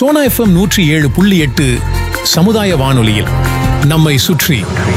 Sona FM நூற்றி ஏழு புள்ளி எட்டு சமுதாய வானொலியில் நம்மை சுற்றி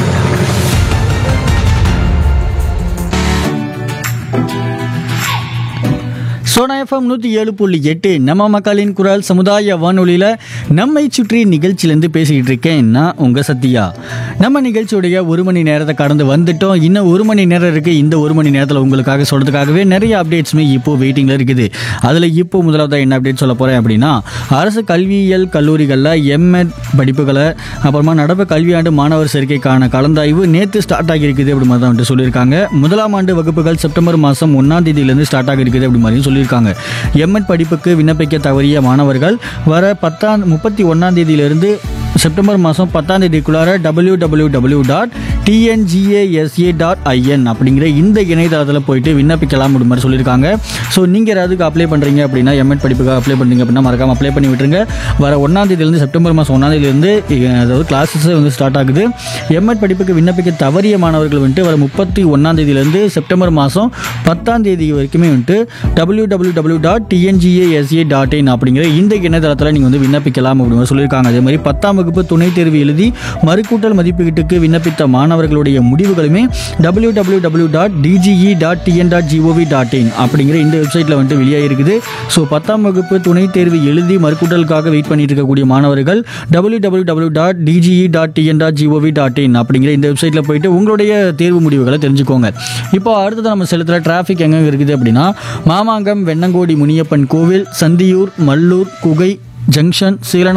சோனா எஃப்எம் நூற்றி ஏழு புள்ளி எட்டு நம்ம மக்களின் குரல் சமுதாய வானொலியில் நம்மை சுற்றி நிகழ்ச்சியிலேருந்து பேசிக்கிட்டு இருக்கேன் நான் உங்கள் சத்யா நம்ம நிகழ்ச்சியுடைய ஒரு மணி நேரத்தை கடந்து வந்துட்டோம் இன்னும் ஒரு மணி நேரம் இருக்குது இந்த ஒரு மணி நேரத்தில் உங்களுக்காக சொல்கிறதுக்காகவே நிறைய அப்டேட்ஸுமே இப்போ வெயிட்டிங்கில் இருக்குது அதில் இப்போ முதலாவது என்ன அப்டேட் சொல்ல போகிறேன் அப்படின்னா அரசு கல்வியியல் கல்லூரிகளில் எம்எட் படிப்புகளை அப்புறமா நடப்பு கல்வியாண்டு மாணவர் சேர்க்கைக்கான கலந்தாய்வு நேற்று ஸ்டார்ட் ஆகியிருக்குது அப்படி மாதிரி தான் வந்துட்டு சொல்லியிருக்காங்க முதலாம் ஆண்டு வகுப்புகள் செப்டம்பர் மாதம் ஒன்றாம் தேதியிலேருந்து ஸ்டார்ட் ஆகியிருக்குது அப்படி மாதிரியும் சொல்லியிருக்காங்க எம்எட் படிப்புக்கு விண்ணப்பிக்க தவறிய மாணவர்கள் வர பத்தாம் முப்பத்தி ஒன்றாம் தேதியிலிருந்து செப்டம்பர் மாதம் பத்தாம் தேதிக்குள்ளார W W W dot TNGASA dot IN அப்படிங்கிற இந்த இணையதளத்தில் போயிட்டு விண்ணப்பிக்கலாம் அப்படி மாதிரி சொல்லியிருக்காங்க ஸோ நீங்கள் யாராவதுக்கு அப்ளை பண்ணுறீங்க அப்படின்னா எம்எட் படிப்புக்காக அப்ளை பண்ணுறீங்க அப்படின்னா மறக்காம அப்ளை பண்ணி விட்டுருங்க வர ஒன்றாம் தேதியிலேருந்து செப்டம்பர் மாதம் ஒன்றாம் தேதியிலேருந்து அதாவது கிளாஸஸ் வந்து ஸ்டார்ட் ஆகுது எம்எட் படிப்புக்கு விண்ணப்பிக்க தவறிய மாணவர்கள் வந்துட்டு வர முப்பத்தி ஒன்றாம் தேதியிலேருந்து செப்டம்பர் மாதம் பத்தாம் தேதி வரைக்குமே வந்துட்டு W W W dot TNGASA dot in அப்படிங்கிற இந்த இணையதளத்தில் நீங்கள் வந்து விண்ணப்பிக்கலாம் அப்படின்னு மாதிரி சொல்லியிருக்காங்க அதே மாதிரி பத்தாம் வகுப்பு துணைத் தேர்வு எழுதி மறுக்கூட்டல் மதிப்பீட்டுக்கு விண்ணப்பித்த மாணவர்களுடைய முடிவுகளுமே W W W dot DGE dot TN dot GOV dot in அப்படிங்கிற இந்த வெப்சைட்டில் வந்துட்டு வெளியாகிருக்குது ஸோ பத்தாம் வகுப்பு துணைத் தேர்வு எழுதி மறுக்கூட்டலுக்காக வெயிட் பண்ணிட்டு இருக்கக்கூடிய மாணவர்கள் W W W dot DGE dot TN dot GOV dot in அப்படிங்கிற இந்த வெப்சைட்டில் போயிட்டு உங்களுடைய தேர்வு முடிவுகளை தெரிஞ்சுக்கோங்க இப்போ அடுத்தது நம்ம செலுத்துகிற டிராஃபிக் எங்கே இருக்குது அப்படின்னா மாமாங்கம் வெண்ணங்கோடி முனியப்பன் கோவில் சந்தியூர் மல்லூர் குகை ஜங்ஷன் சீலனா